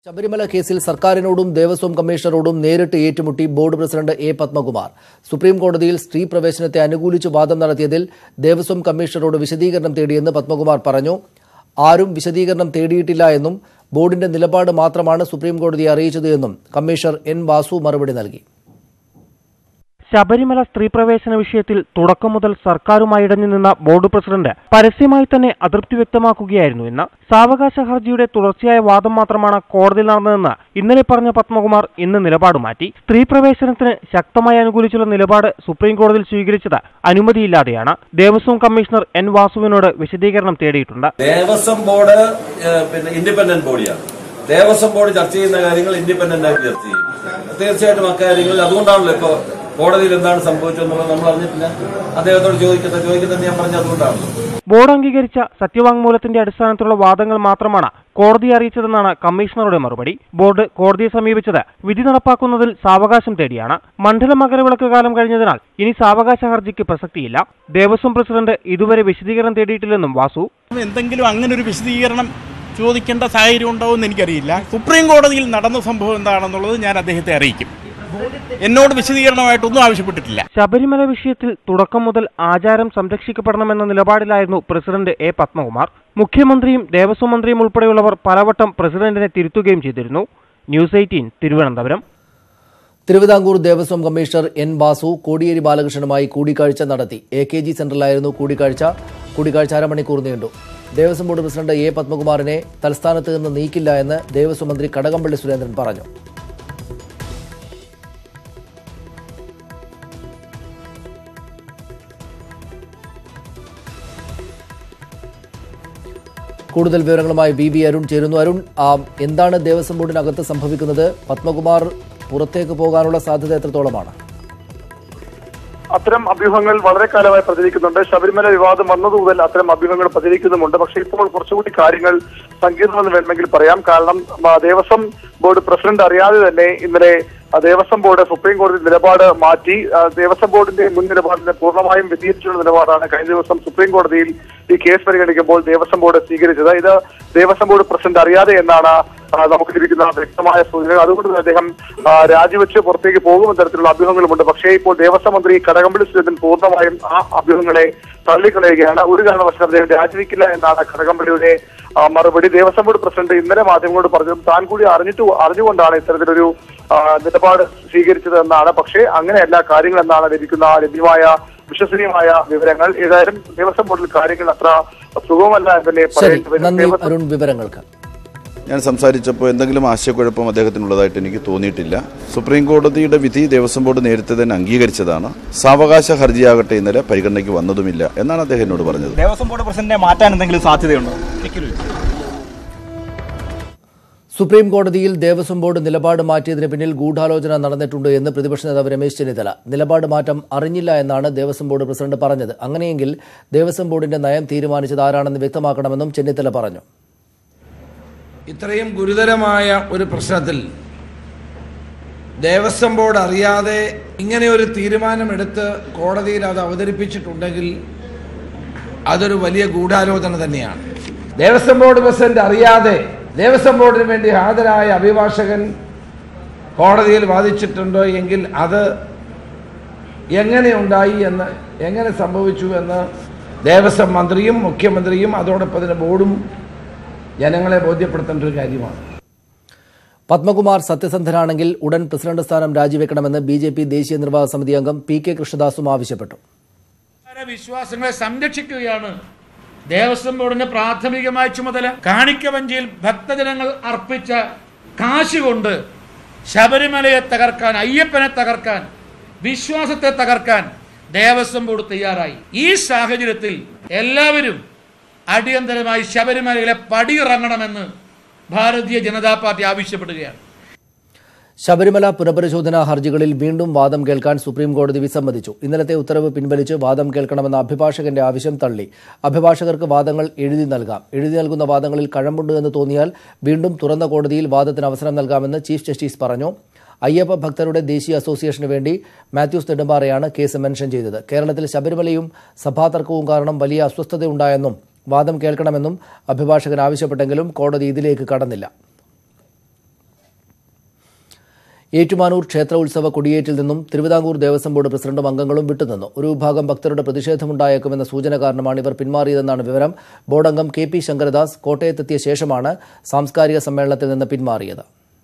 ശബരിമല കേസിൽ സർക്കാരിനോടും ദേവസ്വം കമ്മീഷണറോടും നേരിട്ട് ഏറ്റുമുട്ടി board president A Padmakumar supreme കോടതിയിൽ സ്ത്രീ പ്രവേശനത്തെ അനുകൂലിച്ച് വാദം നടത്തിയതിൽ ദേവസ്വം കമ്മീഷണറോട് വിശദീകരണം തേടിയെന്ന് പത്മകുമാർ പറഞ്ഞു ആരും വിശദീകരണം തേടിയിട്ടില്ല എന്നും ബോർഡിന്റെ നിലപാട് മാത്രമാണ് സുപ്രീം കോടതിയെ അറിയിച്ചത് എന്നും കമ്മീഷണർ എൻ വാസു മറുപടി നൽകി ശബരിമല സ്ത്രീ പ്രവേശന വിഷയത്തിൽ തുടക്കം മുതൽ സർക്കാരുമായി ഇടഞ്ഞു നിന്ന ബോർഡ് പ്രസിഡന്റ് പരസ്യമായി തന്നെ അതൃപ്തി വ്യക്തമാക്കുകയായിരുന്നു എന്ന് സാവകാശ ഹർജിയുടെ തുടർച്ചയായ വാദം മാത്രമാണ് കോടതിയിൽ നടന്നതെന്ന് ഇന്നലെ പറഞ്ഞ പത്മകുമാർ ഇന്ന് നിലപാട് മാറ്റി സ്ത്രീ പ്രവേശനത്തിന് ശക്തമായി അനുകൂലിച്ചുള്ള നിലപാട് സുപ്രീം കോടതിയിൽ സ്വീകരിച്ചത് അനുമതിയില്ലാതെയാണ് ദേവസ്വം കമ്മീഷണർ എൻ വാസുവിനോട് വിശദീകരണം തേടിയിട്ടുണ്ട് ദേവസ്വം ബോർഡ് ഏഹ്, പിന്നെ ഇൻഡിപെൻഡന്റ് ബോഡിയാണ് ദേവസ്വം ബോർഡ് ചർച്ച ചെയ്യുന്ന കാര്യങ്ങൾ ഇൻഡിപെൻഡന്റ് ആയിട്ട് ചർച്ച ചെയ്യും തീർച്ചയായിട്ടും അക്കാര്യങ്ങളിൽ അതുകൊണ്ടാണല്ലോ ഇപ്പൊ കോടതിയിൽ എന്താണ് സംഭവിച്ചതെന്നുള്ളത് നമ്മൾ അറിഞ്ഞിട്ടില്ല അദ്ദേഹത്തോട് ചോദിക്കുന്നത് ചോദിക്കുന്നത് ഞാൻ പറഞ്ഞ അതുകൊണ്ടാണല്ലോ ബോർഡ് അംഗീകരിച്ച സത്യവാങ്മൂലത്തിന്റെ അടിസ്ഥാനത്തിലുള്ള വാദങ്ങൾ മാത്രമാണ് കോടതിയെ അറിയിച്ചതെന്നാണ് കമ്മീഷണറുടെ മറുപടി ബോർഡ് കോടതിയെ സമീപിച്ചത് വിധി നടപ്പാക്കുന്നതിൽ സാവകാശം തേടിയാണ് മണ്ഡല മകരവിളക്ക് കാലം കഴിഞ്ഞതിനാൽ ഇനി സാവകാശ ഹർജിക്ക് പ്രസക്തിയില്ല ദേവസ്വം പ്രസിഡന്റ് ഇതുവരെ വിശദീകരണം തേടിയിട്ടില്ലെന്നും വാസു എന്തെങ്കിലും അങ്ങനെ ഒരു വിശദീകരണം ചോദിക്കേണ്ട സാഹചര്യം ഉണ്ടാവുമെന്ന് എനിക്കറിയില്ല സുപ്രീം കോടതിയിൽ നടന്ന സംഭവം എന്താണെന്നുള്ളത് ഞാൻ അദ്ദേഹത്തെ അറിയിക്കും എന്നോട് വിശദീകരണമായിട്ടൊന്നും ആവശ്യപ്പെട്ടിട്ടില്ല ശബരിമല വിഷയത്തിൽ തുടക്കം മുതൽ ആചാരം സംരക്ഷിക്കപ്പെടണമെന്ന നിലപാടിലായിരുന്നു പ്രസിഡന്റ് എ പത്മകുമാർ മുഖ്യമന്ത്രിയും ദേവസ്വം മന്ത്രിയും ഉൾപ്പെടെയുള്ളവർ പലവട്ടം പ്രസിഡന്റിനെ തിരുത്തുകയും ചെയ്തിരുന്നു news eighteen Thiruvananthapuram Thiruvithamkoor Devaswom commissioner N Vasu Kodiyeri ബാലകൃഷ്ണനുമായി കൂടിക്കാഴ്ച നടത്തി എ കെ ജി സെന്ററിലായിരുന്നു കൂടിക്കാഴ്ച കൂടിക്കാഴ്ച അരമണിക്കൂർ നീണ്ടു ദേവസ്വം ബോർഡ് പ്രസിഡന്റ് എ പത്മകുമാറിനെ തലസ്ഥാനത്ത് നിന്ന് നീക്കില്ല എന്ന് ദേവസ്വം മന്ത്രി കടകംപള്ളി സുരേന്ദ്രൻ പറഞ്ഞു കൂടുതൽ വിവരങ്ങളുമായി ബി ബി അരുൺ ചേരുന്നു അരുൺ ആ, എന്താണ് ദേവസ്വം ബോർഡിനകത്ത് സംഭവിക്കുന്നത് പത്മകുമാർ പുറത്തേക്ക് പോകാനുള്ള സാധ്യത എത്രത്തോളമാണ് അത്തരം അഭ്യൂഹങ്ങൾ വളരെ കാലമായി പ്രചരിക്കുന്നുണ്ട് ശബരിമല വിവാദം വന്നതു മുതൽ അത്തരം അഭ്യൂഹങ്ങൾ പ്രചരിക്കുന്നുമുണ്ട് പക്ഷേ ഇപ്പോൾ കുറച്ചുകൂടി കാര്യങ്ങൾ സങ്കീർണമെന്ന് വേണമെങ്കിൽ പറയാം കാരണം ആ, ദേവസ്വം ബോർഡ് പ്രസിഡന്റ് അറിയാതെ തന്നെ ഇന്നലെ ആ, ദേവസ്വം ബോർഡ് സുപ്രീം കോടതി നിലപാട് മാറ്റി ആ, ദേവസ്വം ബോർഡിന്റെ മുൻ നിലപാടിനെ പൂർണ്ണമായും വ്യതിരിച്ചുള്ള നിലപാടാണ് കഴിഞ്ഞ ദിവസം സുപ്രീം കോടതിയിൽ ഈ കേസ് പരിഗണിക്കുമ്പോൾ ദേവസ്വം ബോർഡ് സ്വീകരിച്ചത് ഇത് ദേവസ്വം ബോർഡ് പ്രസിഡന്റ് അറിയാതെ എന്നാണ് ആ, നമുക്ക് ലഭിക്കുന്ന വ്യക്തമായ സൂചന അതുകൊണ്ട് തന്നെ അദ്ദേഹം ആ, രാജിവെച്ച് പുറത്തേക്ക് പോകുമെന്ന തരത്തിലുള്ള അഭ്യൂഹങ്ങളുമുണ്ട് പക്ഷേ ഇപ്പോൾ ദേവസ്വം മന്ത്രി കടകംപള്ളി സുരേന്ദ്രൻ പൂർണ്ണമായും ആ അഭ്യൂഹങ്ങളെ തള്ളിക്കളയുകയാണ് ഒരു കാരണവശാലും അദ്ദേഹം രാജിവെക്കില്ല എന്നാണ് കടകംപള്ളിയുടെ ആ, മറുപടി ദേവസ്വം ബോർഡ് പ്രസിഡന്റ് ഇന്നലെ മാധ്യമങ്ങളോട് പറഞ്ഞതും താൻ കൂടി അറിഞ്ഞിട്ട് അറിഞ്ഞുകൊണ്ടാണ് ഇത്തരത്തിലൊരു ആ, നിലപാട് സ്വീകരിച്ചത് എന്നാണ് പക്ഷേ അങ്ങനെയല്ല കാര്യങ്ങൾ എന്നാണ് ലഭിക്കുന്ന ലഭ്യമായ വിശ്വസനീയമായ വിവരങ്ങൾ ഏതായാലും ദേവസ്വം ബോർഡിൽ കാര്യങ്ങൾ അത്ര സുഗമല്ല എന്ന് തന്നെ ശരി പറയേണ്ടി വരും നന്ദി ദേവസ്വം അരുൺ വിവരങ്ങൾക്ക് ഞാൻ സംസാരിച്ചപ്പോൾ എന്തെങ്കിലും ആശയക്കുഴപ്പം അദ്ദേഹത്തിനുള്ളതായിട്ട് എനിക്ക് തോന്നിയിട്ടില്ല സുപ്രീം കോടതിയുടെ വിധി ദേവസ്വം ബോർഡ് നേരത്തെ തന്നെ അംഗീകരിച്ചതാണ് സാവകാശ ഹർജിയാകട്ടെ ഇന്നലെ പരിഗണനയ്ക്ക് വന്നതുമില്ല എന്നാണ് അദ്ദേഹം എന്നോട് പറഞ്ഞത് ദേവസ്വം ബോർഡ് പ്രസിഡന്റിനെ മാറ്റാൻ എന്തെങ്കിലും സാധ്യതയുണ്ടോ സുപ്രീം കോടതിയിൽ ദേവസ്വം ബോർഡ് നിലപാട് മാറ്റിയതിന് പിന്നിൽ ഗൂഢാലോചന നടന്നിട്ടുണ്ട് എന്ന് പ്രതിപക്ഷ നേതാവ് രമേശ് ചെന്നിത്തല നിലപാട് മാറ്റം അറിഞ്ഞില്ല എന്നാണ് ദേവസ്വം ബോർഡ് പ്രസിഡന്റ് പറഞ്ഞത് അങ്ങനെയെങ്കിൽ ദേവസ്വം ബോർഡിന്റെ നയം തീരുമാനിച്ചത് ആരാണെന്ന് വ്യക്തമാക്കണമെന്നും ചെന്നിത്തല പറഞ്ഞു ഇത്രയും ഗുരുതരമായ ഒരു പ്രശ്നത്തിൽ ദേവസ്വം ബോർഡ് അറിയാതെ ഇങ്ങനെ ഒരു തീരുമാനമെടുത്ത് കോടതിയിൽ അത് അവതരിപ്പിച്ചിട്ടുണ്ടെങ്കിൽ അതൊരു വലിയ ഗൂഢാലോചന തന്നെയാണ് ദേവസ്വം ബോർഡ് പ്രസിഡന്റ് അറിയാതെ ദേവസ്വം ബോർഡിന് വേണ്ടി ഹാജരായ അഭിഭാഷകൻ കോടതിയിൽ വാദിച്ചിട്ടുണ്ടോ എങ്കിൽ അത് എങ്ങനെ ഉണ്ടായി എന്ന് എങ്ങനെ സംഭവിച്ചു എന്ന് ദേവസ്വം മന്ത്രിയും മുഖ്യമന്ത്രിയും അതോടൊപ്പം തന്നെ ബോർഡും ജനങ്ങളെ ബോധ്യപ്പെടുത്തേണ്ട ഒരു കാര്യമാണ് പത്മകുമാർ സത്യസന്ധനാണെങ്കിൽ ഉടൻ പ്രസിഡന്റ് സ്ഥാനം രാജിവെക്കണമെന്ന് ബി ജെ പി ദേശീയ നിർവാഹക സമിതി അംഗം പി കെ കൃഷ്ണദാസും ആവശ്യപ്പെട്ടു വിശ്വാസങ്ങളെ സംരക്ഷിക്കുകയാണ് ദേവസ്വം ബോർഡിന്റെ പ്രാഥമികമായ ചുമതല കാണിക്കവഞ്ചിയിൽ ഭക്തജനങ്ങൾ അർപ്പിച്ച കാശ് കൊണ്ട് ശബരിമലയെ തകർക്കാൻ അയ്യപ്പനെ തകർക്കാൻ വിശ്വാസത്തെ തകർക്കാൻ ദേവസ്വം ബോർഡ് തയ്യാറായി ഈ സാഹചര്യത്തിൽ എല്ലാവരും അടിയന്തരമായി ശബരിമലയിലെ പടിയിറങ്ങണമെന്ന് ഭാരതീയ ജനതാ പാർട്ടി ആവശ്യപ്പെടുകയാണ് ശബരിമല പുനഃപരിശോധനാ ഹർജികളിൽ വീണ്ടും വാദം കേൾക്കാൻ സുപ്രീം കോടതി വിസമ്മതിച്ചു ഇന്നലത്തെ ഉത്തരവ് പിൻവലിച്ച് വാദം കേൾക്കണമെന്ന അഭിഭാഷകന്റെ ആവശ്യം തള്ളി അഭിഭാഷകർക്ക് വാദങ്ങൾ എഴുതി നൽകാം എഴുതി നൽകുന്ന വാദങ്ങളിൽ കഴമ്പുണ്ട് എന്ന് തോന്നിയാൽ വീണ്ടും തുറന്ന കോടതിയിൽ വാദത്തിന് അവസരം നൽകാമെന്ന് ചീഫ് ജസ്റ്റിസ് പറഞ്ഞു അയ്യപ്പ ഭക്തരുടെ ദേശീയ അസോസിയേഷന് വേണ്ടി മാത്യൂസ് നെടുമ്പാറയാണ് കേസ് മെൻഷൻ ചെയ്തത് കേരളത്തിൽ ശബരിമലയും സഭാതർക്കവും കാരണം വലിയ അസ്വസ്ഥതയുണ്ടായെന്നും വാദം കേൾക്കണമെന്നും അഭിഭാഷകൻ ആവശ്യപ്പെട്ടെങ്കിലും കോടതി ഇതിലേക്ക് കടന്നില്ല ഏറ്റുമാനൂർ ക്ഷേത്ര ഉത്സവ കൊടിയേറ്റിൽ നിന്നും തിരുവിതാംകൂർ ദേവസ്വം ബോർഡ് പ്രസിഡന്റും അംഗങ്ങളും വിട്ടുനിന്നു ഒരു വിഭാഗം ഭക്തരുടെ പ്രതിഷേധമുണ്ടായേക്കുമെന്ന സൂചന കാരണമാണ് ഇവർ പിന്മാറിയതെന്നാണ് വിവരം ബോർഡ് അംഗം കെ പി ശങ്കരദാസ് കോട്ടയത്തെത്തിയ ശേഷമാണ് സാംസ്കാരിക സമ്മേളനത്തിൽ നിന്ന് പിന്മാറിയത്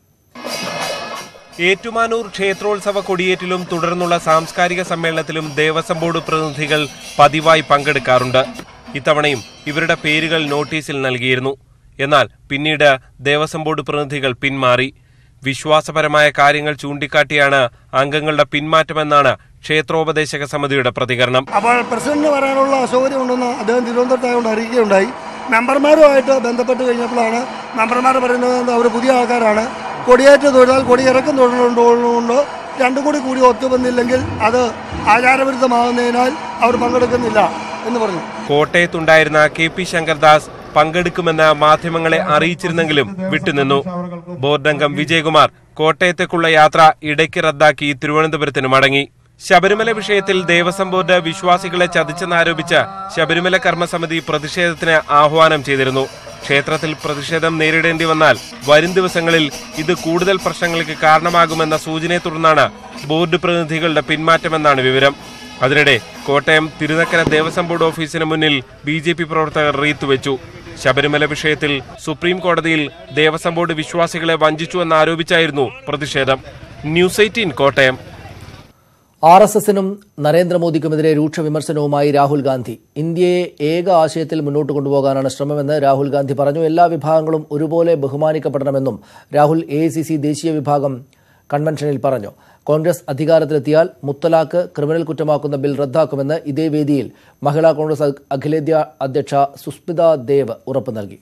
ഏറ്റുമാനൂർ ക്ഷേത്രോത്സവ കൊടിയേറ്റിലും തുടർന്നുള്ള സാംസ്കാരിക സമ്മേളനത്തിലും ദേവസ്വം ബോർഡ് പ്രതിനിധികൾ പതിവായി പങ്കെടുക്കാറുണ്ട് ഇത്തവണയും ഇവരുടെ പേരുകൾ നോട്ടീസിൽ നൽകിയിരുന്നു എന്നാൽ പിന്നീട് ദേവസ്വം ബോർഡ് പ്രതിനിധികൾ പിന്മാറി വിശ്വാസപരമായ കാര്യങ്ങൾ ചൂണ്ടിക്കാട്ടിയാണ് അംഗങ്ങളുടെ പിന്മാറ്റമെന്നാണ് ക്ഷേത്രോപദേശക സമിതിയുടെ പ്രതികരണം അപ്പോൾ പ്രസിഡന്റിന് പറയാനുള്ള അസൗകര്യം ഉണ്ടെന്ന് അദ്ദേഹം തിരുവനന്തപുരത്തായതുകൊണ്ട് അറിയിക്കുകയുണ്ടായി മെമ്പർമാരുമായിട്ട് ബന്ധപ്പെട്ട് കഴിഞ്ഞപ്പോഴാണ് മെമ്പർമാർ പറയുന്നത് അവർ പുതിയ ആൾക്കാരാണ് കൊടിയേറ്റ് തൊഴിലാൽ കൊടി ഇറക്കം തൊഴിലുണ്ടോ രണ്ടും കൂടി കൂടി ഒത്തുവന്നില്ലെങ്കിൽ അത് ആചാരവിരുദ്ധമാകുന്നതിനാൽ അവർ പങ്കെടുക്കുന്നില്ല എന്ന് പറഞ്ഞു കോട്ടയത്തുണ്ടായിരുന്ന കെ പി ശങ്കർദാസ് പങ്കെടുക്കുമെന്ന് മാധ്യമങ്ങളെ അറിയിച്ചിരുന്നെങ്കിലും വിട്ടുനിന്നു ബോർഡ് അംഗം വിജയകുമാർ കോട്ടയത്തേക്കുള്ള യാത്ര ഇടയ്ക്ക് റദ്ദാക്കി തിരുവനന്തപുരത്തിന് മടങ്ങി ശബരിമല വിഷയത്തിൽ ദേവസ്വം ബോർഡ് വിശ്വാസികളെ ചതിച്ചെന്നാരോപിച്ച് ശബരിമല കർമ്മസമിതി പ്രതിഷേധത്തിന് ആഹ്വാനം ചെയ്തിരുന്നു ക്ഷേത്രത്തിൽ പ്രതിഷേധം നേരിടേണ്ടി വന്നാൽ വരും ദിവസങ്ങളിൽ ഇത് കൂടുതൽ പ്രശ്നങ്ങൾക്ക് കാരണമാകുമെന്ന സൂചനയെ തുടർന്നാണ് ബോർഡ് പ്രതിനിധികളുടെ പിന്മാറ്റമെന്നാണ് വിവരം അതിനിടെ കോട്ടയം തിരുനക്കര ദേവസ്വം ബോർഡ് ഓഫീസിന് മുന്നിൽ ബി ജെ പി പ്രവർത്തകർ റീത്തുവെച്ചു ശബരിമല വിഷയത്തിൽ സുപ്രീം കോടതിയിൽ ദേവസ്വം ബോർഡ് വിശ്വാസികളെ വഞ്ചിച്ചുവെന്നാരോപിച്ചായിരുന്നു പ്രതിഷേധം news eighteen Kottayam R S എസിനും നരേന്ദ്രമോദിക്കുമെതിരെ രൂക്ഷ വിമർശനവുമായി രാഹുൽ ഗാന്ധി ഇന്ത്യയെ ഏക ആശയത്തിൽ മുന്നോട്ട് കൊണ്ടുപോകാനാണ് ശ്രമമെന്ന് രാഹുൽ ഗാന്ധി പറഞ്ഞു എല്ലാ വിഭാഗങ്ങളും ഒരുപോലെ ബഹുമാനിക്കപ്പെടണമെന്നും രാഹുൽ എ ദേശീയ വിഭാഗം കൺവെൻഷനിൽ പറഞ്ഞു കോൺഗ്രസ് അധികാരത്തിലെത്തിയാൽ മുത്തലാഖ് ക്രിമിനൽ കുറ്റമാക്കുന്ന ബിൽ റദ്ദാക്കുമെന്ന് ഇതേ വേദിയിൽ മഹിളാ കോൺഗ്രസ് അഖിലേന്ത്യാ അധ്യക്ഷ സുസ്മിത ദേവ് ഉറപ്പു നൽകി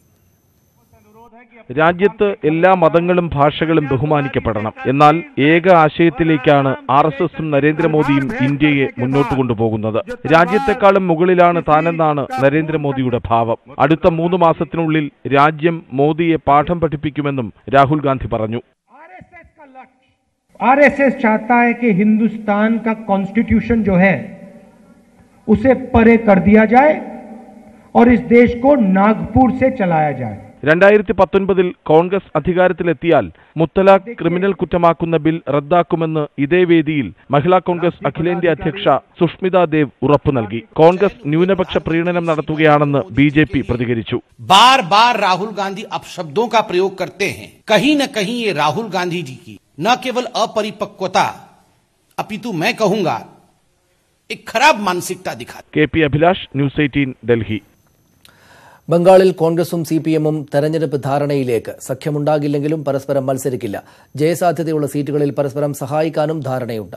രാജ്യത്ത് എല്ലാ മതങ്ങളും ഭാഷകളും ബഹുമാനിക്കപ്പെടണം എന്നാൽ ഏക ആശയത്തിലേക്കാണ് ആർ എസ് എസും നരേന്ദ്രമോദിയും ഇന്ത്യയെ മുന്നോട്ട് കൊണ്ടുപോകുന്നത് രാജ്യത്തെക്കാളും മുകളിലാണ് താനെന്നാണ് നരേന്ദ്രമോദിയുടെ ഭാവം അടുത്ത മൂന്ന് മാസത്തിനുള്ളിൽ രാജ്യം മോദിയെ പാഠം പഠിപ്പിക്കുമെന്നും രാഹുൽ ഗാന്ധി പറഞ്ഞു आरएसएस चाहता है कि हिंदुस्तान का कॉन्स्टिट्यूशन जो है उसे परे कर दिया जाए और इस देश को नागपुर से चलाया जाए രണ്ടായിരത്തി പത്തൊൻപതിൽ കോൺഗ്രസ് അധികാരത്തിലെത്തിയാൽ മുത്തലാഖ് ക്രിമിനൽ കുറ്റമാക്കുന്ന ബിൽ റദ്ദാക്കുമെന്ന് ഇതേ വേദിയിൽ മഹിളാ കോൺഗ്രസ് അഖിലേന്ത്യാ അധ്യക്ഷ സുഷ്മിത ദേവ് ഉറപ്പു നൽകി കോൺഗ്രസ് ന്യൂനപക്ഷ പ്രീണനം നടത്തുകയാണെന്ന് ബി ജെ പി പ്രതികരിച്ചു बार बार राहुल गांधी अपशब्दों का प्रयोग करते हैं कहीं न कहीं ये राहुल गांधी जी की न केवल अपरिपक्वता अपितु मैं कहूंगा एक खराब मानसिकता दिखा K P Abhilash news eighteen Delhi ബംഗാളിൽ കോൺഗ്രസും സി പി എമ്മും തെരഞ്ഞെടുപ്പ് ധാരണയിലേക്ക് സഖ്യമുണ്ടാകില്ലെങ്കിലും പരസ്പരം മത്സരിക്കില്ല ജയസാധ്യതയുള്ള സീറ്റുകളിൽ പരസ്പരം സഹായിക്കാനും ധാരണയുണ്ട്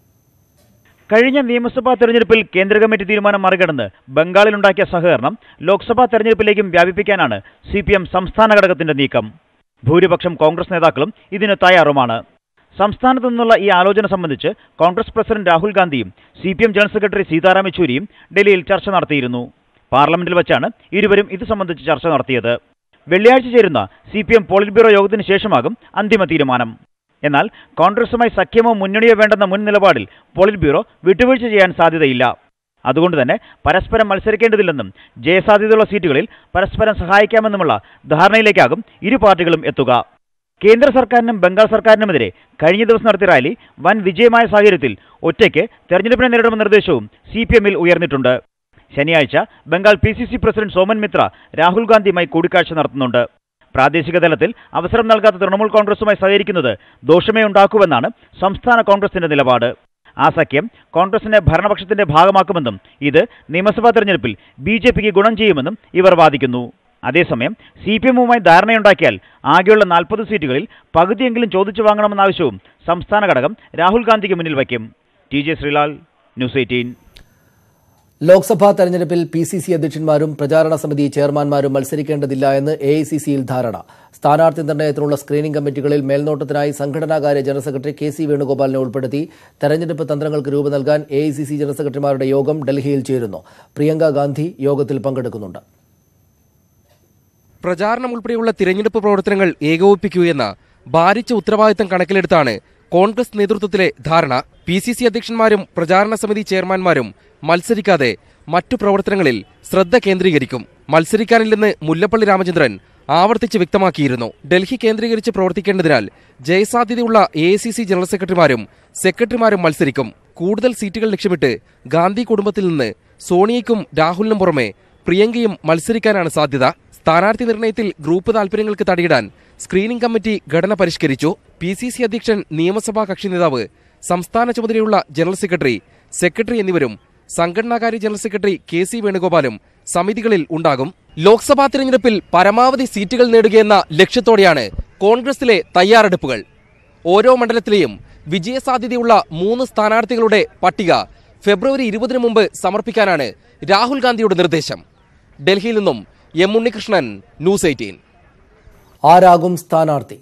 കഴിഞ്ഞ നിയമസഭാ തെരഞ്ഞെടുപ്പിൽ കേന്ദ്ര കമ്മിറ്റി തീരുമാനം മറികടന്ന് ബംഗാളിലുണ്ടാക്കിയ സഹകരണം ലോക്സഭാ തെരഞ്ഞെടുപ്പിലേക്കും വ്യാപിപ്പിക്കാനാണ് സി പി എം സംസ്ഥാന ഘടകത്തിന്റെ നീക്കം ഭൂരിപക്ഷം കോൺഗ്രസ് നേതാക്കളും ഇതിന് തയ്യാറുമാണ് സംസ്ഥാനത്തു നിന്നുള്ള ഈ ആലോചന സംബന്ധിച്ച് കോൺഗ്രസ് പ്രസിഡന്റ് രാഹുൽ ഗാന്ധിയും C P M general secretary Sitaram യെച്ചൂരിയും ഡൽഹിയിൽ ചർച്ച നടത്തിയിരുന്നു പാർലമെന്റിൽ വച്ചാണ് ഇരുവരും ഇത് സംബന്ധിച്ച് ചർച്ച നടത്തിയത് വെള്ളിയാഴ്ച ചേരുന്ന C P M politburo യോഗത്തിന് ശേഷമാകും അന്തിമ തീരുമാനം എന്നാൽ കോൺഗ്രസുമായി സഖ്യമോ മുന്നണിയോ വേണ്ടെന്ന മുൻ നിലപാടിൽ പോളിറ്റ് ബ്യൂറോ വിട്ടുവീഴ്ച ചെയ്യാൻ സാധ്യതയില്ല അതുകൊണ്ട് തന്നെ പരസ്പരം മത്സരിക്കേണ്ടതില്ലെന്നും ജയസാധ്യതയുള്ള സീറ്റുകളിൽ പരസ്പരം സഹായിക്കാമെന്നുമുള്ള ധാരണയിലേക്കാകും ഇരു പാർട്ടികളും എത്തുക കേന്ദ്ര സർക്കാരിനും ബംഗാൾ സർക്കാരിനുമെതിരെ കഴിഞ്ഞ ദിവസം നടത്തിയ റാലി വൻ വിജയമായ സാഹചര്യത്തിൽ ഒറ്റയ്ക്ക് തെരഞ്ഞെടുപ്പിനെ നേരിടുമെന്ന നിർദ്ദേശവും സി പി എമ്മിൽ ഉയർന്നിട്ടുണ്ട് ശനിയാഴ്ച Bengal P C C president Somen Mitra Rahul ഗാന്ധിയുമായി കൂടിക്കാഴ്ച നടത്തുന്നുണ്ട് പ്രാദേശിക തലത്തിൽ അവസരം നൽകാത്ത തൃണമൂൽ കോൺഗ്രസുമായി സഹകരിക്കുന്നത് ദോഷമേ ഉണ്ടാക്കൂവെന്നാണ് സംസ്ഥാന കോൺഗ്രസിന്റെ നിലപാട് ആ സഖ്യം കോൺഗ്രസിനെ ഭരണപക്ഷത്തിന്റെ ഭാഗമാക്കുമെന്നും ഇത് നിയമസഭാ തെരഞ്ഞെടുപ്പിൽ ബി ജെ പിക്ക് ഗുണം ചെയ്യുമെന്നും ഇവർ വാദിക്കുന്നു അതേസമയം സി പി എമ്മുമായി ധാരണയുണ്ടാക്കിയാൽ ആകെയുള്ള നാൽപ്പത് സീറ്റുകളിൽ പകുതിയെങ്കിലും ചോദിച്ചു വാങ്ങണമെന്ന ആവശ്യവും സംസ്ഥാന ഘടകം രാഹുൽ ഗാന്ധിക്ക് മുന്നിൽ വയ്ക്കും T J Sreelal news eighteen Lok Sabha തെരഞ്ഞെടുപ്പിൽ പി സി സി അധ്യക്ഷന്മാരും പ്രചാരണ സമിതി ചെയർമാൻമാരും മത്സരിക്കേണ്ടതില്ല എന്ന് എ ഐ സി സിയിൽ ധാരണ സ്ഥാനാർത്ഥി നിർണയത്തിനുള്ള സ്ക്രീനിംഗ് കമ്മിറ്റികളിൽ മേൽനോട്ടത്തിനായി സംഘടനാകാര്യ ജനറൽ സെക്രട്ടറി കെ സി വേണുഗോപാലിനെ ഉൾപ്പെടുത്തി തെരഞ്ഞെടുപ്പ് തന്ത്രങ്ങൾക്ക് രൂപം നൽകാൻ A I C C general സെക്രട്ടറിമാരുടെ യോഗം ഡൽഹിയിൽ ചേരുന്നു പ്രിയങ്ക ഗാന്ധി യോഗത്തിൽ പങ്കെടുക്കുന്നുണ്ട് പ്രചാരണം ഉൾപ്പെടെയുള്ള തിരഞ്ഞെടുപ്പ് പ്രവർത്തനങ്ങൾ ഏകോപിപ്പിക്കുകയെന്ന ഭാരിച്ച ഉത്തരവാദിത്തം കണക്കിലെടുത്താണ് കോൺഗ്രസ് നേതൃത്വത്തിലെ ധാരണ പി സി സി അധ്യക്ഷന്മാരും പ്രചാരണ സമിതി ചെയർമാൻമാരും മത്സരിക്കാതെ മറ്റു പ്രവർത്തനങ്ങളിൽ ശ്രദ്ധ കേന്ദ്രീകരിക്കും മത്സരിക്കാനില്ലെന്ന് മുല്ലപ്പള്ളി രാമചന്ദ്രൻ ആവർത്തിച്ച് വ്യക്തമാക്കിയിരുന്നു ഡൽഹി കേന്ദ്രീകരിച്ച് പ്രവർത്തിക്കേണ്ടതിനാൽ ജയസാധ്യതയുള്ള എ ജനറൽ സെക്രട്ടറിമാരും സെക്രട്ടറിമാരും മത്സരിക്കും കൂടുതൽ സീറ്റുകൾ ലക്ഷ്യമിട്ട് ഗാന്ധി കുടുംബത്തിൽ നിന്ന് സോണിയയ്ക്കും രാഹുലിനും പുറമെ പ്രിയങ്കയും മത്സരിക്കാനാണ് സാധ്യത സ്ഥാനാർത്ഥി നിർണയത്തിൽ ഗ്രൂപ്പ് താൽപര്യങ്ങൾക്ക് തടയിടാൻ സ്ക്രീനിംഗ് കമ്മിറ്റി ഘടന പരിഷ്കരിച്ചു പി സി സി അധ്യക്ഷൻ നിയമസഭാ കക്ഷി നേതാവ് സംസ്ഥാന ചുമതലയുള്ള ജനറൽ സെക്രട്ടറി സെക്രട്ടറി എന്നിവരും സംഘടനാകാര്യ ജനറൽ സെക്രട്ടറി കെ സി വേണുഗോപാലും സമിതികളിൽ ഉണ്ടാകും ലോക്സഭാ തിരഞ്ഞെടുപ്പിൽ പരമാവധി സീറ്റുകൾ നേടുകയെന്ന ലക്ഷ്യത്തോടെയാണ് കോൺഗ്രസിലെ തയ്യാറെടുപ്പുകൾ ഓരോ മണ്ഡലത്തിലെയും വിജയസാധ്യതയുള്ള മൂന്ന് സ്ഥാനാർത്ഥികളുടെ പട്ടിക ഫെബ്രുവരി ഇരുപതിനു മുമ്പ് സമർപ്പിക്കാനാണ് രാഹുൽ ഗാന്ധിയുടെ നിർദ്ദേശം ഡൽഹിയിൽ നിന്നും എം ഉണ്ണികൃഷ്ണൻ ന്യൂസ് എയ്റ്റീൻ ആരാകും സ്ഥാനാർത്ഥി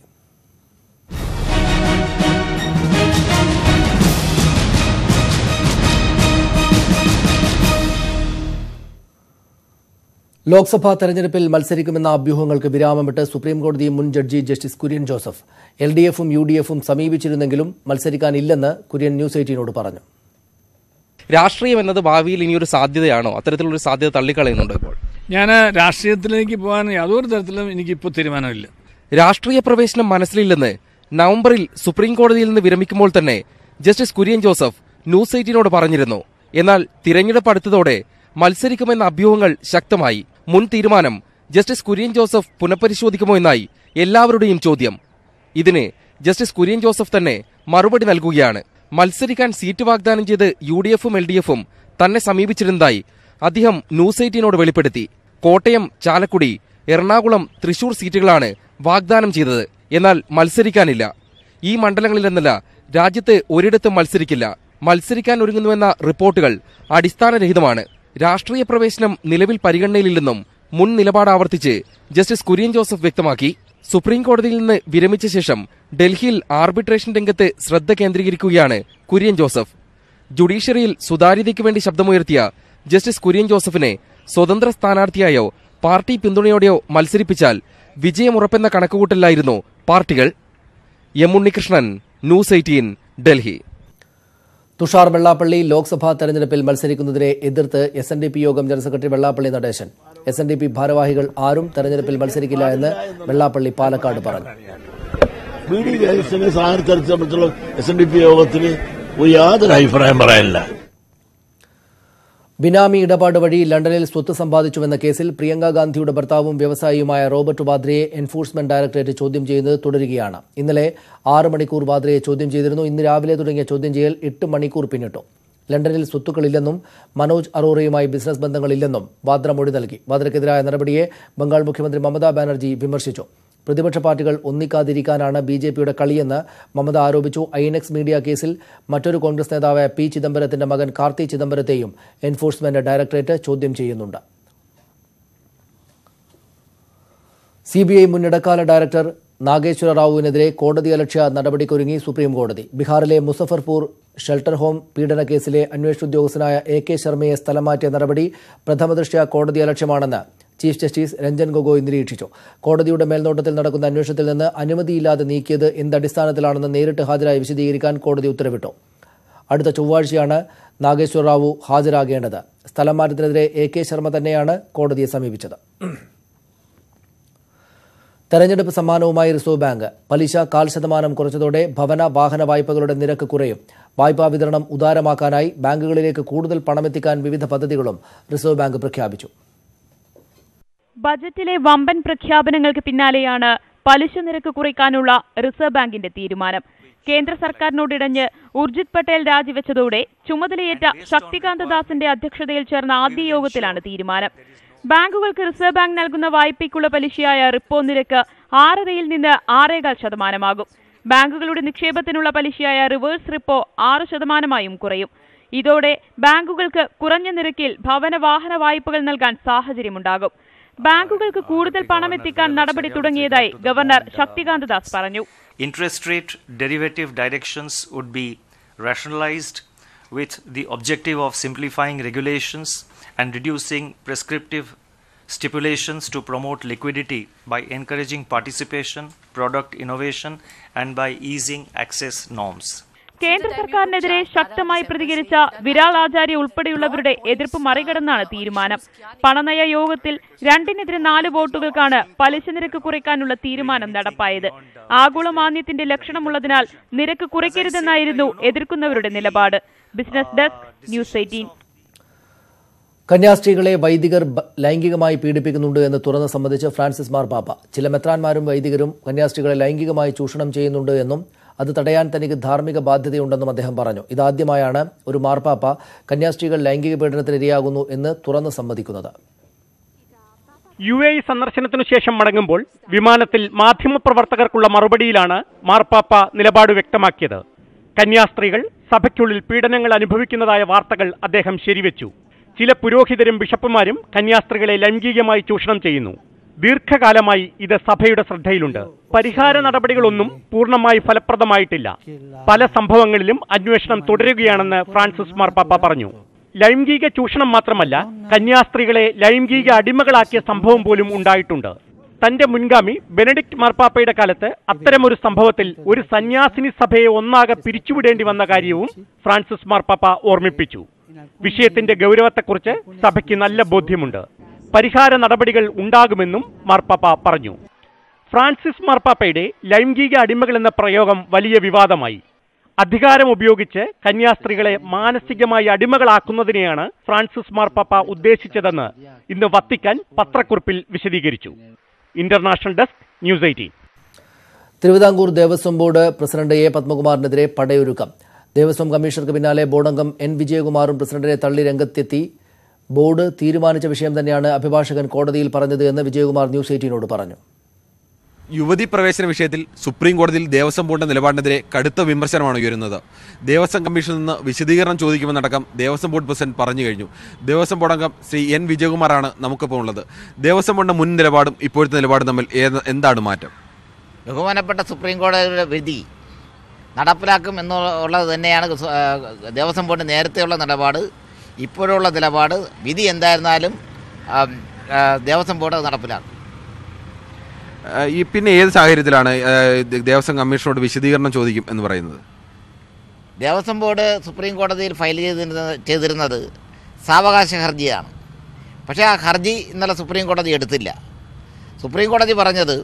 ലോക്സഭാ തെരഞ്ഞെടുപ്പിൽ മത്സരിക്കുമെന്ന അഭ്യൂഹങ്ങൾക്ക് വിരാമമിട്ട് സുപ്രീംകോടതി മുൻ judge justice Kurian Joseph L D എഫും യു ഡി എഫും സമീപിച്ചിരുന്നെങ്കിലും മത്സരിക്കാനില്ലെന്ന് കുര്യൻ ന്യൂസ് എയ്റ്റീനോട് പറഞ്ഞു രാഷ്ട്രീയം എന്നത് ഭാവിയിൽ ഇനിയൊരു സാധ്യതയാണോ അത്തരത്തിലുള്ള ഒരു സാധ്യത തള്ളിക്കളയുന്നുണ്ടോ ഇപ്പോൾ ഞാൻ രാഷ്ട്രീയത്തിലേക്ക് പോകാൻ യാതൊരു തരത്തിലും എനിക്കിപ്പോൾ തീരുമാനമില്ല രാഷ്ട്രീയ പ്രവേശനം മനസ്സിലില്ലെന്ന് നവംബറിൽ സുപ്രീം കോടതിയിൽ നിന്ന് വിരമിക്കുമ്പോൾ തന്നെ ജസ്റ്റിസ് കുര്യൻ ജോസഫ് ന്യൂസ് എയ്റ്റീനോട് പറഞ്ഞിരുന്നു എന്നാൽ തിരഞ്ഞെടുപ്പ് അടുത്തതോടെ മത്സരിക്കുമെന്ന അഭ്യൂഹങ്ങൾ ശക്തമായി മുൻ തീരുമാനം ജസ്റ്റിസ് കുര്യൻ ജോസഫ് പുനഃപരിശോധിക്കുമോ എന്നായി എല്ലാവരുടെയും ചോദ്യം ഇതിന് ജസ്റ്റിസ് കുര്യൻ ജോസഫ് തന്നെ മറുപടി നൽകുകയാണ് മത്സരിക്കാൻ സീറ്റ് വാഗ്ദാനം ചെയ്ത് യു ഡി എഫും എൽ ഡി എഫും തന്നെ സമീപിച്ചിരുന്നതായി അദ്ദേഹം ന്യൂസ് എയ്റ്റീനോട് വെളിപ്പെടുത്തി കോട്ടയം ചാലക്കുടി എറണാകുളം തൃശൂർ സീറ്റുകളാണ് വാഗ്ദാനം ചെയ്തത് എന്നാൽ മത്സരിക്കാനില്ല ഈ മണ്ഡലങ്ങളിലെന്നല്ല രാജ്യത്ത് ഒരിടത്തും മത്സരിക്കില്ല മത്സരിക്കാൻ ഒരുങ്ങുന്നുവെന്ന റിപ്പോർട്ടുകൾ അടിസ്ഥാനരഹിതമാണ് രാഷ്ട്രീയ പ്രവേശനം നിലവിൽ പരിഗണനയിലില്ലെന്നും മുൻ നിലപാട് ആവർത്തിച്ച് ജസ്റ്റിസ് കുര്യൻ ജോസഫ് വ്യക്തമാക്കി സുപ്രീം കോടതിയിൽ നിന്ന് വിരമിച്ച ശേഷം ഡൽഹിയിൽ ആർബിട്രേഷൻ രംഗത്ത് ശ്രദ്ധ കേന്ദ്രീകരിക്കുകയാണ് കുര്യൻ ജോസഫ് ജുഡീഷ്യറിയിൽ സുതാര്യതയ്ക്ക് വേണ്ടി ശബ്ദമുയർത്തിയ ജസ്റ്റിസ് കുര്യൻ ജോസഫിനെ സ്വതന്ത്ര സ്ഥാനാർത്ഥിയായോ പാർട്ടി പിന്തുണയോടെയോ മത്സരിപ്പിച്ചാൽ വിജയമുറപ്പെന്ന കണക്കുകൂട്ടലായിരുന്നു പാർട്ടികൾ M Unnikrishnan news eighteen Delhi Thushar Vellappally Lok Sabha തെരഞ്ഞെടുപ്പിൽ മത്സരിക്കുന്നതിനെ എതിർത്ത് എസ് എൻ ഡി പി യോഗം general secretary Vellappally Natesan S N D P ഭാരവാഹികൾ ആരും തെരഞ്ഞെടുപ്പിൽ മത്സരിക്കില്ല എന്ന് വെള്ളാപ്പള്ളി പാലക്കാട് പറഞ്ഞു ബി ഡി ജയസിനെ സ്ഥാനാർത്ഥിയെ സംബന്ധിച്ചുള്ള എസ് എൻ ഡി പി യോഗത്തിന് ഒരു യാതൊരു അഭിപ്രായം പറയാനില്ല ബിനാമി ഇടപാട് വഴി ലണ്ടനിൽ സ്വത്ത് സമ്പാദിച്ചുവെന്ന കേസിൽ പ്രിയങ്ക ഗാന്ധിയുടെ ഭർത്താവും വ്യവസായിയുമായ റോബർട്ട് വാദ്രയെ എൻഫോഴ്സ്മെന്റ് ഡയറക്ടറേറ്റ് ചോദ്യം ചെയ്യുന്നത് തുടരുകയാണ് ഇന്നലെ ആറ് മണിക്കൂർ വാദ്രയെ ചോദ്യം ചെയ്തിരുന്നു ഇന്ന് രാവിലെ തുടങ്ങിയ ചോദ്യം ചെയ്യൽ എട്ട് മണിക്കൂർ പിന്നിട്ടു ലണ്ടനിൽ സ്വത്തുക്കളില്ലെന്നും മനോജ് അറോറയുമായി ബിസിനസ് ബന്ധങ്ങളില്ലെന്നും വാദ്ര മൊഴി നൽകി വാദ്രയ്ക്കെതിരായ നടപടിയെ ബംഗാൾ മുഖ്യമന്ത്രി മമതാ ബാനർജി വിമർശിച്ചു പ്രതിപക്ഷ പാർട്ടികൾ ഒന്നിക്കാതിരിക്കാനാണ് ബി ജെ പിയുടെ കളിയെന്ന് മമത ആരോപിച്ചു ഐഎൻഎക്സ് മീഡിയ കേസിൽ മറ്റൊരു കോൺഗ്രസ് നേതാവായ പി ചിദംബരത്തിന്റെ മകൻ കാർത്തി ചിദംബരത്തെയും എൻഫോഴ്സ്മെന്റ് ഡയറക്ടറേറ്റ് ചോദ്യം ചെയ്യുന്നുണ്ട് സിബിഐ മുൻ ഇടക്കാല ഡയറക്ടർ നാഗേശ്വര റാവുവിനെതിരെ കോടതിയലക്ഷ്യ നടപടിക്കൊരുങ്ങി സുപ്രീം കോടതി ബീഹാറിലെ മുസഫർപൂർ ഷെൽട്ടർ ഹോം പീഡന കേസിലെ അന്വേഷണ ഉദ്യോഗസ്ഥനായ എ കെ ശർമ്മയെ സ്ഥലം മാറ്റിയ നടപടി പ്രഥമദൃഷ്ട്യാ കോടതിയലക്ഷ്യമാണെന്ന് ചീഫ് ജസ്റ്റിസ് രഞ്ജൻ ഗൊഗോയ് നിരീക്ഷിച്ചു കോടതിയുടെ മേൽനോട്ടത്തിൽ നടക്കുന്ന അന്വേഷണത്തിൽ നിന്ന് അനുമതിയില്ലാതെ നീക്കിയത് എന്തടിസ്ഥാനത്തിലാണെന്ന് നേരിട്ട് ഹാജരായി വിശദീകരിക്കാൻ കോടതി ഉത്തരവിട്ടു അടുത്ത ചൊവ്വാഴ്ചയാണ് നാഗേശ്വര റാവു ഹാജരാകേണ്ടത് സ്ഥലം മാറ്റത്തിനെതിരെ എ കെ ശർമ്മ തന്നെയാണ് കോടതിയെ സമീപിച്ചത് തെരഞ്ഞെടുപ്പ് സമ്മാനവുമായി റിസർവ് ബാങ്ക് പലിശ കാൽ ശതമാനം കുറച്ചതോടെ ഭവന വാഹന വായ്പകളുടെ നിരക്ക് കുറയും വായ്പാ വിതരണം ഉദാരമാക്കാനായി ബാങ്കുകളിലേക്ക് കൂടുതൽ പണമെത്തിക്കാൻ വിവിധ പദ്ധതികളും റിസർവ് ബാങ്ക് പ്രഖ്യാപിച്ചു ബജറ്റിലെ വമ്പൻ പ്രഖ്യാപനങ്ങൾക്ക് പിന്നാലെയാണ് പലിശ നിരക്ക് കുറയ്ക്കാനുള്ള റിസർവ് ബാങ്കിന്റെ തീരുമാനം കേന്ദ്ര സർക്കാരിനോടിടഞ്ഞ് ഉർജിത് പട്ടേൽ രാജിവെച്ചതോടെ ചുമതലയേറ്റ ശക്തികാന്ത ദാസിന്റെ അധ്യക്ഷതയിൽ ചേർന്ന ആദ്യ യോഗത്തിലാണ് തീരുമാനം ബാങ്കുകൾക്ക് റിസർവ് ബാങ്ക് നൽകുന്ന വായ്പയ്ക്കുള്ള പലിശയായ റിപ്പോ നിരക്ക് ആറരയിൽ നിന്ന് ആറേകാൽ ശതമാനമാകും ബാങ്കുകളുടെ നിക്ഷേപത്തിനുള്ള പലിശയായ റിവേഴ്സ് റിപ്പോ ആറ് ശതമാനമായും കുറയും ഇതോടെ ബാങ്കുകൾക്ക് കുറഞ്ഞ നിരക്കിൽ ഭവന വാഹന വായ്പകൾ നൽകാൻ സാഹചര്യമുണ്ടാകും ബാങ്കുകൾക്ക് കൂടുതൽ പണമെത്തിക്കാൻ നടപടി തുടങ്ങിയതായി ഗവർണർ ശക്തികാന്ത ദാസ് പറഞ്ഞു interest rate derivative directions would be rationalized with the objective of simplifying regulations and reducing prescriptive stipulations to promote liquidity by encouraging participation, product innovation, and by easing access norms. കേന്ദ്ര സർക്കാരിനെതിരെ ശക്തമായി പ്രതികരിച്ച വിരാൾ ആചാര്യ ഉൾപ്പെടെയുള്ളവരുടെ എതിർപ്പ് മറികടന്നാണ് തീരുമാനം പണനയ യോഗത്തിൽ രണ്ടിനെതിരെ നാല് വോട്ടുകൾക്കാണ് പലിശ നിരക്ക് കുറയ്ക്കാനുള്ള തീരുമാനം നടപ്പായത് ആഗോള മാന്ദ്യത്തിന്റെ ലക്ഷണമുള്ളതിനാൽ നിരക്ക് കുറയ്ക്കരുതെന്നായിരുന്നു എതിർക്കുന്നവരുടെ നിലപാട് ബിസിനസ് ഡെസ്ക് ന്യൂസ് എയ്റ്റീൻ കന്യാസ്ത്രീകളെ വൈദികർ ബ- ലൈംഗികമായി പീഡിപ്പിക്കുന്നുണ്ട് എന്ന് തുറന്ന് സംബന്ധിച്ച് ഫ്രാൻസിസ് മാർപാപ്പ ചില മെത്രാന്മാരും വൈദികരും കന്യാസ്ത്രീകളെ ലൈംഗികമായി ചൂഷണം ചെയ്യുന്നുണ്ട് എന്നും അത് തടയാൻ തനിക്ക് ധാർമ്മിക ബാധ്യതയുണ്ടെന്നും അദ്ദേഹം പറഞ്ഞു ഇതാദ്യമായാണ് ഒരു മാർപ്പാപ്പ കന്യാസ്ത്രീകൾ ലൈംഗിക പീഡനത്തിന് ഇരയാകുന്നു എന്ന് തുറന്ന് സമ്മതിക്കുന്നത് യു എ ഇ സന്ദർശനത്തിനു ശേഷം മടങ്ങുമ്പോൾ വിമാനത്തിൽ മാധ്യമപ്രവർത്തകർക്കുള്ള മറുപടിയിലാണ് മാർപ്പാപ്പ നിലപാട് വ്യക്തമാക്കിയത് കന്യാസ്ത്രീകൾ സഭയ്ക്കുള്ളിൽ പീഡനങ്ങൾ അനുഭവിക്കുന്നതായ വാർത്തകൾ അദ്ദേഹം ശരിവെച്ചു ചില പുരോഹിതരും ബിഷപ്പുമാരും കന്യാസ്ത്രീകളെ ലൈംഗികമായി ചൂഷണം ചെയ്യുന്നു ദീർഘകാലമായി ഇത് സഭയുടെ ശ്രദ്ധയിലുണ്ട് പരിഹാര നടപടികളൊന്നും പൂർണ്ണമായി ഫലപ്രദമായിട്ടില്ല പല സംഭവങ്ങളിലും അന്വേഷണം തുടരുകയാണെന്ന് ഫ്രാൻസിസ് മാർപ്പാപ്പ പറഞ്ഞു ലൈംഗിക ചൂഷണം മാത്രമല്ല കന്യാസ്ത്രീകളെ ലൈംഗിക അടിമകളാക്കിയ സംഭവം പോലും ഉണ്ടായിട്ടുണ്ട് തന്റെ മുൻഗാമി ബെനഡിക്ട് മാർപ്പാപ്പയുടെ കാലത്ത് അത്തരമൊരു സംഭവത്തിൽ ഒരു സന്യാസിനി സഭയെ ഒന്നാകെ പിരിച്ചുവിടേണ്ടി വന്ന കാര്യവും ഫ്രാൻസിസ് മാർപ്പാപ്പ ഓർമ്മിപ്പിച്ചു വിഷയത്തിന്റെ ഗൗരവത്തെക്കുറിച്ച് സഭയ്ക്ക് നല്ല ബോധ്യമുണ്ട് പരിഹാര നടപടികൾ ഉണ്ടാകുമെന്നും മാർപ്പാപ്പ പറഞ്ഞു ഫ്രാൻസിസ് മാർപ്പാപ്പയുടെ ലൈംഗിക അടിമകൾ എന്ന പ്രയോഗം വലിയ വിവാദമായി അധികാരം ഉപയോഗിച്ച് കന്യാസ്ത്രീകളെ മാനസികമായി അടിമകളാക്കുന്നതിനെയാണ് ഫ്രാൻസിസ് മാർപ്പാപ്പ ഉദ്ദേശിച്ചതെന്ന് ഇന്ന് വത്തിക്കാൻ പത്രക്കുറിപ്പിൽ വിശദീകരിച്ചു international desk news eighteen Thiruvithamkoor Devaswom board president A പത്മകുമാറിനെതിരെ പടയൊരുക്കം ദേവസ്വം കമ്മീഷണർക്ക് പിന്നാലെ ബോർഡ് അംഗം എൻ വിജയകുമാറും പ്രസിഡന്റിനെ തള്ളി രംഗത്തെത്തി ബോർഡ് തീരുമാനിച്ച വിഷയം തന്നെയാണ് അഭിഭാഷകൻ കോടതിയിൽ പറഞ്ഞത് എന്ന് വിജയകുമാർ ന്യൂസ് എയ്റ്റീനോട് പറഞ്ഞു യുവതി പ്രവേശന വിഷയത്തിൽ സുപ്രീം കോടതിയിൽ ദേവസ്വം ബോർഡിന്റെ നിലപാടിനെതിരെ കടുത്ത വിമർശനമാണ് ഉയരുന്നത് ദേവസ്വം കമ്മീഷനിൽ നിന്ന് വിശദീകരണം ചോദിക്കുമെന്നടക്കം ദേവസ്വം ബോർഡ് പ്രസിഡന്റ് പറഞ്ഞു കഴിഞ്ഞു ദേവസ്വം ബോർഡ് അംഗം ശ്രീ എൻ വിജയകുമാറാണ് നമുക്കിപ്പോൾ ഉള്ളത് ദേവസ്വം ബോർഡിന്റെ മുൻ നിലപാടും ഇപ്പോഴത്തെ നിലപാടും തമ്മിൽ ഏത്- എന്താണ് മാറ്റം ബഹുമാനപ്പെട്ട സുപ്രീം കോടതിയുടെ വിധി നടപ്പിലാക്കും എന്നുള്ളത് തന്നെയാണ് സു- ആ, ദേവസ്വം ബോർഡ് നേരത്തെയുള്ള നിലപാട് ഇപ്പോഴുള്ള നിലപാട് വിധി എന്തായിരുന്നാലും ആ, ആ, ദേവസ്വം ബോർഡ് അത് നടപ്പിലാക്കും ഏഹ് ഈ പിന്നെ ഏത് സാഹചര്യത്തിലാണ് ഏഹ് ദേവസ്വം കമ്മീഷനോട് വിശദീകരണം ചോദിക്കും എന്ന് പറയുന്നത് ദേവസ്വം ബോർഡ് സുപ്രീം കോടതിയിൽ ഫയൽ ചെയ്തിരുന്നത് ചെയ്തിരുന്നത് സാവകാശ ഹർജിയാണ് പക്ഷേ ആ ഹർജി ഇന്നലെ സുപ്രീം കോടതി എടുത്തില്ല സുപ്രീം കോടതി പറഞ്ഞത്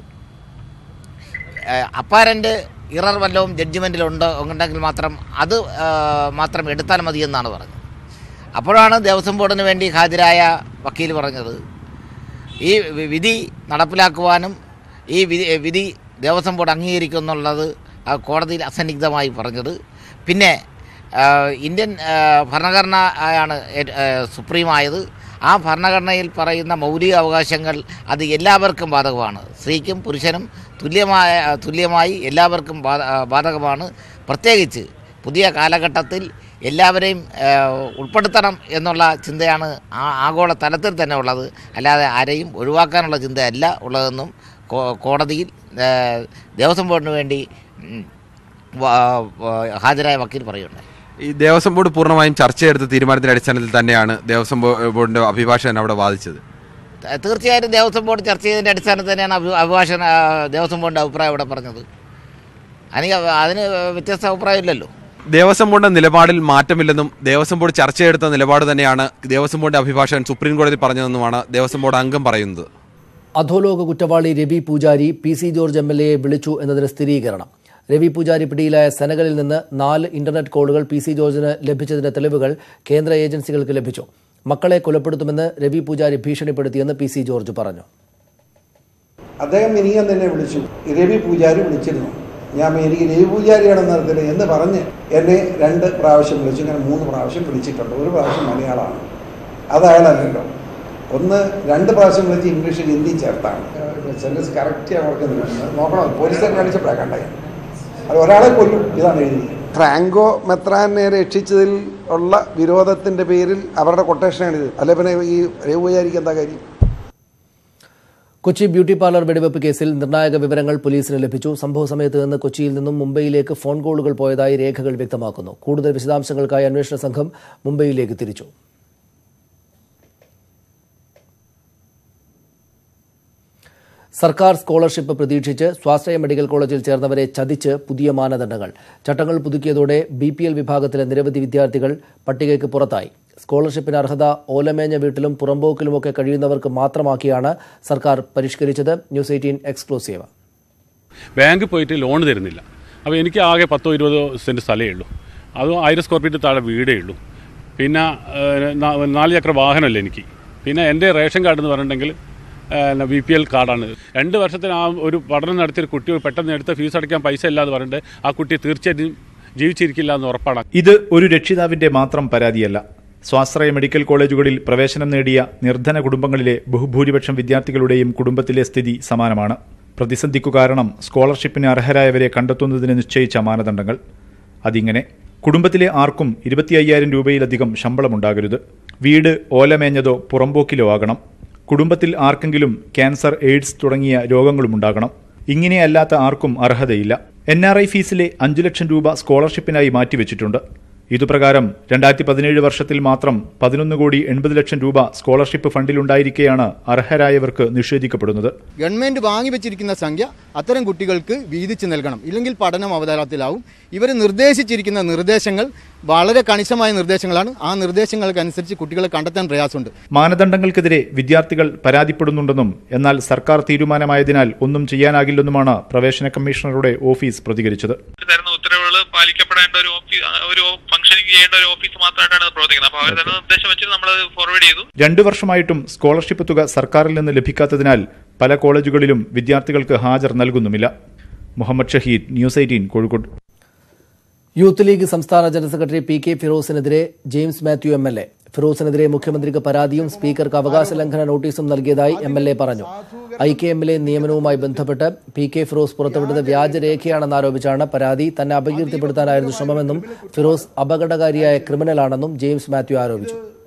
അപ്പാരൻ്റ് ഇറർ വല്ലതും ജഡ്ജിമെൻറ്റിലുണ്ടോ ഉണ്ടെങ്കിൽ മാത്രം അത് ആ, മാത്രം എടുത്താൽ മതി എന്നാണ് പറഞ്ഞത് അപ്പോഴാണ് ദേവസ്വം ബോർഡിന് വേണ്ടി ഹാജരായ വക്കീൽ പറഞ്ഞത് ഈ വി- വിധി നടപ്പിലാക്കുവാനും ഈ വിധി വിധി ദേവസ്വം ബോർഡ് അംഗീകരിക്കും എന്നുള്ളത് ആ കോടതിയിൽ അസന്നിഗ്ധമായി പറഞ്ഞത് പിന്നെ ആ, ഇന്ത്യൻ ആ, ഭരണഘടന ആണ് ഏ- ആ, സുപ്രീമായത് ആ ഭരണഘടനയിൽ പറയുന്ന മൗലിക അവകാശങ്ങൾ അത് എല്ലാവർക്കും ബാധകമാണ് സ്ത്രീക്കും പുരുഷനും തുല്യമായ തുല്യമായി എല്ലാവർക്കും ബാധ- ആ, ബാധകമാണ് പ്രത്യേകിച്ച് പുതിയ കാലഘട്ടത്തിൽ എല്ലാവരെയും ആ, ഉൾപ്പെടുത്തണം എന്നുള്ള ചിന്തയാണ് ആ- ആഗോള തലത്തിൽ തന്നെ ഉള്ളത് അല്ലാതെ ആരെയും ഒഴിവാക്കാനുള്ള ചിന്തയല്ല ഉള്ളതെന്നും കോ- കോടതിയിൽ ആ, ദേവസ്വം ബോർഡിന് വേണ്ടി ഉം, വ- വ- ഹാജരായ വക്കീൽ പറയുന്നുണ്ട് ഈ ദേവസ്വം ബോർഡ് പൂർണ്ണമായും ചർച്ചയെടുത്ത തീരുമാനത്തിന്റെ അടിസ്ഥാനത്തിൽ തന്നെയാണ് ദേവസ്വം ബോ- ബോർഡിന്റെ അഭിഭാഷകൻ അവിടെ വാദിച്ചത് ത- തീർച്ചയായും ദേവസ്വം ബോർഡ് ചർച്ച ചെയ്തതിൻ്റെ അടിസ്ഥാനത്തിൽ തന്നെയാണ് അഭി അഭിഭാഷകൻ ആ, ദേവസ്വം ബോർഡിൻ്റെ അഭിപ്രായം ഇവിടെ പറഞ്ഞത് അതിന് അതിന് വ്യത്യസ്ത അഭിപ്രായമില്ലല്ലോ ദേവസ്വം ബോർഡിന്റെ നിലപാടിൽ മാറ്റമില്ലെന്നും ദേവസ്വം ബോർഡ് ചർച്ചയെടുത്ത നിലപാട് തന്നെയാണ് ദേവസ്വം ബോർഡിന്റെ അഭിഭാഷകൻ സുപ്രീം കോടതി പറഞ്ഞതെന്നുമാണ് ദേവസ്വം ബോർഡ് അംഗം പറയുന്നത് അധോലോക കുറ്റവാളി Ravi Pujari P C George M L എയെ വിളിച്ചു എന്നതിന് സ്ഥിരീകരണം രവി പൂജാരി പിടിയിലായ സെനഗലിൽ നിന്ന് നാല് ഇന്റർനെറ്റ് കോളുകൾ പി സി ജോർജിന് ലഭിച്ചതിന്റെ തെളിവുകൾ കേന്ദ്ര ഏജൻസികൾക്ക് ലഭിച്ചു മക്കളെ കൊലപ്പെടുത്തുമെന്ന് രവി പൂജാരി ഭീഷണിപ്പെടുത്തിയെന്ന് പി സി ജോർജ് പറഞ്ഞു അദ്ദേഹം മിനിയാൻ തന്നെ വിളിച്ചു രവി പൂജാരി വിളിച്ചിരുന്നു ഞാൻ എനിക്ക് രവി പൂജാരിയാണെന്ന് അറിയത്തില്ല എന്ന് പറഞ്ഞ് എന്നെ രണ്ട് പ്രാവശ്യം വിളിച്ചു ഇങ്ങനെ മൂന്ന് പ്രാവശ്യം വിളിച്ചിട്ടുണ്ട് ഒരു പ്രാവശ്യം മലയാളമാണ് അത് അയാളല്ലല്ലോ ഒന്ന് രണ്ട് പ്രാവശ്യം വിളിച്ച് ഇംഗ്ലീഷിൽ ഹിന്ദി ചേർത്താണ് സെൻറ്റൻസ് കറക്റ്റ് ഓർക്കുന്നില്ല നോക്കണം പോലീസുകാർ കാണിച്ചപ്പോഴാണ് കണ്ടത് അത് ഒരാളെ കൊല്ലും ഇതാണ് എഴുതിയത് ഫ്രാങ്കോ മെത്രാനെ രക്ഷിച്ചതിൽ ഉള്ള വിരോധത്തിൻ്റെ പേരിൽ അവരുടെ കൊട്ടേഷനാണ് ഇത് അല്ലെ പിന്നെ ഈ രവി പൂജാരിക്ക് എന്താ കാര്യം കൊച്ചി ബ്യൂട്ടി പാർലർ വെടിവെപ്പ് കേസിൽ നിർണായക വിവരങ്ങൾ പോലീസിന് ലഭിച്ചു സംഭവ സമയത്ത് നിന്ന് കൊച്ചിയിൽ നിന്നും മുംബൈയിലേക്ക് ഫോൺ കോളുകൾ പോയതായി രേഖകൾ വ്യക്തമാക്കുന്നു കൂടുതൽ വിശദാംശങ്ങൾക്കായി അന്വേഷണ സംഘം മുംബൈയിലേക്ക് തിരിച്ചു സർക്കാർ സ്കോളർഷിപ്പ് പ്രതീക്ഷിച്ച് സ്വാശ്രയ മെഡിക്കൽ കോളേജിൽ ചേർന്നവരെ ചതിച്ച് പുതിയ മാനദണ്ഡങ്ങൾ ചട്ടങ്ങൾ പുതുക്കിയതോടെ ബി പി എൽ വിഭാഗത്തിലെ നിരവധി വിദ്യാർത്ഥികൾ പട്ടികയ്ക്ക് പുറത്തായി സ്കോളർഷിപ്പിന് അർഹത ഓലമേഞ്ഞ വീട്ടിലും പുറമ്പോക്കിലുമൊക്കെ കഴിയുന്നവർക്ക് മാത്രമാക്കിയാണ് സർക്കാർ പരിഷ്കരിച്ചത് ന്യൂസ് എയ്റ്റീൻ എക്സ്ക്ലൂസീവ് ബാങ്ക് പോയിട്ട് ലോൺ തരുന്നില്ല അപ്പോൾ എനിക്ക് ആകെ പത്തോ ഇരുപതോ സെൻറ്റ് സ്ഥലമേ ഉള്ളൂ അതും ആയിരം സ്ക്വയർ ഫീറ്റ് താഴെ വീടേ ഉള്ളൂ പിന്നെ ഏഹ്, നാ- നാല് ചക്ര വാഹനമല്ല എനിക്ക് പിന്നെ എൻ്റെ റേഷൻ കാർഡ് എന്ന് പറഞ്ഞിട്ടുണ്ടെങ്കിൽ ബി പി എൽ കാർഡാണ് രണ്ട് വർഷത്തിന് ആ ഒരു പഠനം നടത്തിയൊരു കുട്ടി പെട്ടെന്ന് എടുത്ത ഫീസ് അടയ്ക്കാൻ പൈസ ഇല്ലാന്ന് പറഞ്ഞിട്ട് ആ കുട്ടി തീർച്ചയായിട്ടും ജീവിച്ചിരിക്കില്ല എന്ന് ഉറപ്പാണ് ഇത് ഒരു രക്ഷിതാവിന്റെ മാത്രം പരാതിയല്ല സ്വാശ്രയ മെഡിക്കൽ കോളേജുകളിൽ പ്രവേശനം നേടിയ നിർധന കുടുംബങ്ങളിലെ ബഹുഭൂരിപക്ഷം വിദ്യാർത്ഥികളുടെയും കുടുംബത്തിലെ സ്ഥിതി സമാനമാണ് പ്രതിസന്ധിക്കു കാരണം സ്കോളർഷിപ്പിന് അർഹരായവരെ കണ്ടെത്തുന്നതിന് നിശ്ചയിച്ച മാനദണ്ഡങ്ങൾ അതിങ്ങനെ കുടുംബത്തിലെ ആർക്കും ഇരുപത്തി അയ്യായിരം രൂപയിലധികം ശമ്പളമുണ്ടാകരുത് വീട് ഓലമേഞ്ഞതോ പുറമ്പോക്കിലോ ആകണം കുടുംബത്തിൽ ആർക്കെങ്കിലും ക്യാൻസർ എയ്ഡ്സ് തുടങ്ങിയ രോഗങ്ങളുമുണ്ടാകണം ഇങ്ങനെയല്ലാത്ത ആർക്കും അർഹതയില്ല എൻ ആർ ഐ ഫീസിലെ അഞ്ചു ലക്ഷം രൂപ സ്കോളർഷിപ്പിനായി മാറ്റിവെച്ചിട്ടുണ്ട് ഇതുപ്രകാരം രണ്ടായിരത്തി പതിനേഴ് വർഷത്തിൽ മാത്രം പതിനൊന്ന് കോടി എൺപത് ലക്ഷം രൂപ സ്കോളർഷിപ്പ് ഫണ്ടിലുണ്ടായിരിക്കെയാണ് അർഹരായവർക്ക് നിഷേധിക്കപ്പെടുന്നത് ഗവൺമെന്റ് വാങ്ങിവെച്ചിരിക്കുന്ന സംഖ്യ അത്തരം കുട്ടികൾക്ക് വീതിച്ച് നൽകണം ഇല്ലെങ്കിൽ പഠനം അവതാരത്തിലാവും ഇവർ നിർദ്ദേശിച്ചിരിക്കുന്ന നിർദ്ദേശങ്ങൾ വളരെ കണിശമായ നിർദ്ദേശങ്ങളാണ് ആ നിർദ്ദേശങ്ങൾക്കനുസരിച്ച് കുട്ടികളെ കണ്ടെത്താൻ പ്രയാസമുണ്ട് മാനദണ്ഡങ്ങൾക്കെതിരെ വിദ്യാർത്ഥികൾ പരാതിപ്പെടുന്നുണ്ടെന്നും എന്നാൽ സർക്കാർ തീരുമാനമായതിനാൽ ഒന്നും ചെയ്യാനാകില്ലെന്നുമാണ് പ്രവേശന കമ്മീഷണറുടെ ഓഫീസ് പ്രതികരിച്ചത് തരുന്ന ഉത്തരവുകൾ പാലിക്കപ്പെടേണ്ട ഒരു ഓഫീസ് ഒരു ഫംഗ്ഷനിങ് ചെയ്യേണ്ട ഒരു ഓഫീസ് മാത്രമായിട്ടാണ് ഇത് പ്രവർത്തിക്കുന്നത് അപ്പോൾ അവർ തരുന്ന നിർദ്ദേശം വെച്ച് നമ്മൾ ഫോർവേഡ് ചെയ്തു രണ്ടു വർഷമായിട്ടും സ്കോളർഷിപ്പ് തുക സർക്കാരിൽ നിന്ന് ലഭിക്കാത്തതിനാൽ പല കോളേജുകളിലും വിദ്യാർത്ഥികൾക്ക് ഹാജർ നൽകുന്നുമില്ല Muhammad Shaheed news eighteen Kozhikode youth league സംസ്ഥാന ജനറൽ സെക്രട്ടറി പി കെ ഫിറോസിനെതിരെ James Mathew M L A ഫിറോസിനെതിരെ മുഖ്യമന്ത്രിക്ക് പരാതിയും സ്പീക്കർക്ക് അവകാശ ലംഘന നോട്ടീസും നൽകിയതായി എം എൽ എ പറഞ്ഞു I K M L A നിയമനവുമായി ബന്ധപ്പെട്ട് പി കെ ഫിറോസ് പുറത്തുവിട്ടത് വ്യാജരേഖയാണെന്ന് ആരോപിച്ചാണ് പരാതി തന്നെ അപകീർത്തിപ്പെടുത്താനായിരുന്നു ശ്രമമെന്നും ഫിറോസ് അപകടകാരിയായ ക്രിമിനലാണെന്നും ജെയിംസ് മാത്യു ആരോപിച്ചു